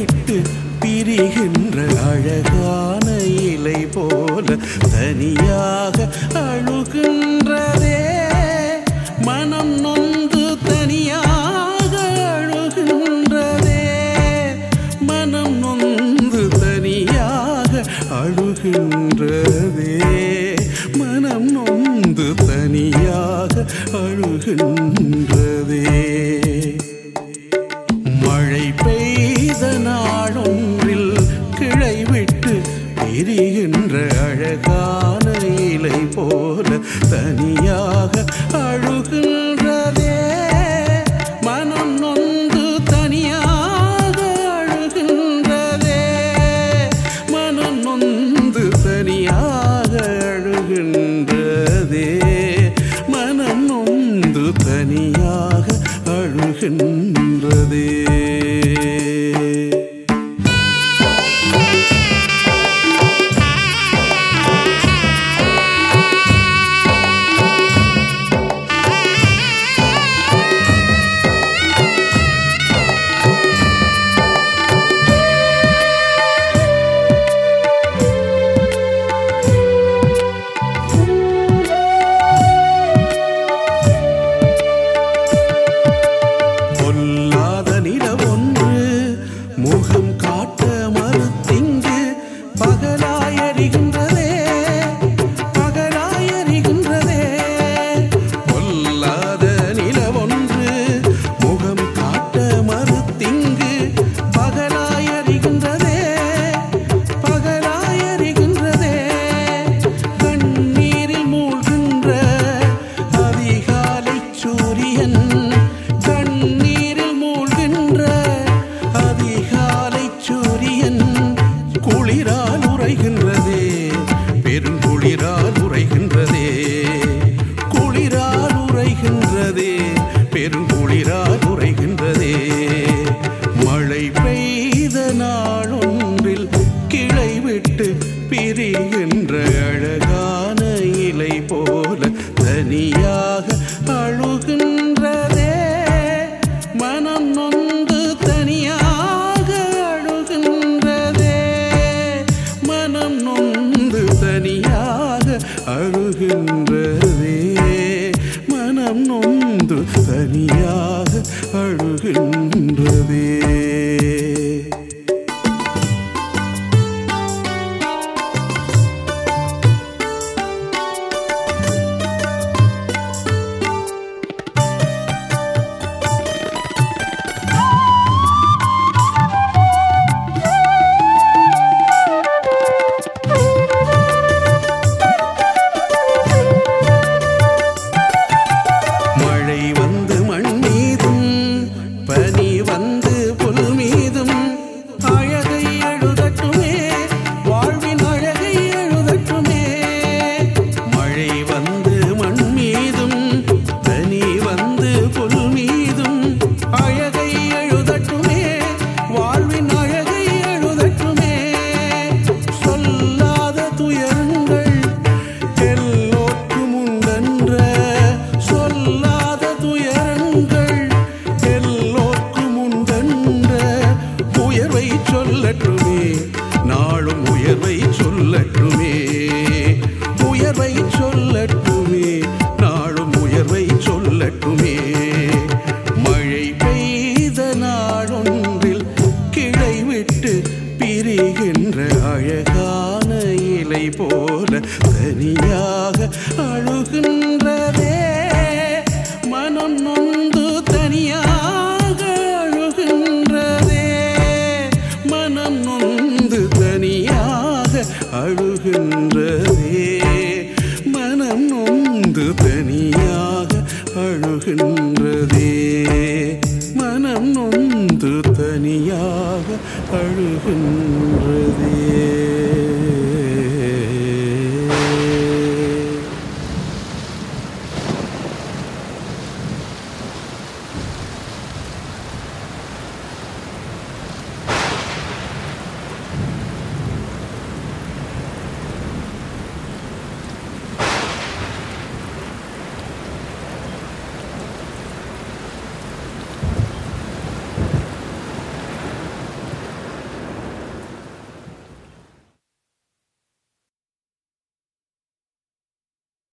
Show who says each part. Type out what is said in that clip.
Speaker 1: விட்டு பிரிகின்ற அழகான இலை போல தனியாக அழுகின்றதே மனம் நொந்து தனியாக அழுகின்றதே மனம் நொந்து தனியாக அழுகின்றதே மனம் நொந்து தனியாக அழுகின்றதே மழை பெய்த நாளொன்றில் கிளை விட்டு எரிகின்ற அழகான இலை போல தனியாக அழுகின்றதே மனம் நொந்து தனியாக அழுகின்றதே மனம் நொந்து தனியாக அழுகின்றதே மனம் நொந்து தனியாக அழுகின்றதே பொல்லாத நிலவொன்று முகம் காட்ட மறுத்திங்கு பகலாயறிகின்றதே பகலாயறிகின்றதே பொல்லாத நிலவொன்று முகம் காட்ட மறுத்திங்கு பகலாயறிகின்றதே பகலாயறிகின்றதே கண்ணீரில் மூழ்கின்ற அதிகாலை சூரியன் கண்ணீரில் மூழ்கின்ற அதிகாலை சூரியன் குளிரால் உறைகின்றதே பெருங்குளிரால் உறைகின்றதே குளிரால் உறைகின்றதே பெருங்குளிரால் உறைகின்றதே மழை பெய்த நாளொன்றில் கிளை விட்டு பிரிகின்ற அழகான இலை போல தனியாக அழுகின்றதே மனம் நொந்து தனியாக அழுகின்றதே மனம் நொந்து தனியாக அழுகின்றதே மனம் நொந்து தனியாக அழுகின்றதே மழை வந்து மண் மீதும் பனி வந்து புல் மீதும் அழகை எழுதட்டுமே வாழ்வின் அழகை எழுதட்டுமே மழை வந்து மண் மீதும் பனி வந்து புல் மீதும் அழகை எழுதட்டுமே வாழ்வின் அழகை எழுதட்டுமே சொல்லாத துயரங்கள் எல்லோர்க்கும் உண்டென்ற சொல்லாத துயரங்கள் எல்லோர்க்கும் உண்டென்ற உயர்வை சொல்லட்டுமே நாளும் உயர்வை சொல்லட்டுமே உயர்வை சொல்லட்டுமே நாளும் உயர்வை சொல்லட்டுமே மழை பெய்த நாளொன்றில் கிளை விட்டு பிரிகின்ற அழகான இலை போல தனியாக அழுகின்றதே மனம் நொந்து தனியாக அழுகின்றதே மனம் நொந்து தனியாக அழுகின்றதே மனம் நொந்து தனியாக அழுகின்றதே மனம் நொந்து தனியாக அழுகின்றதே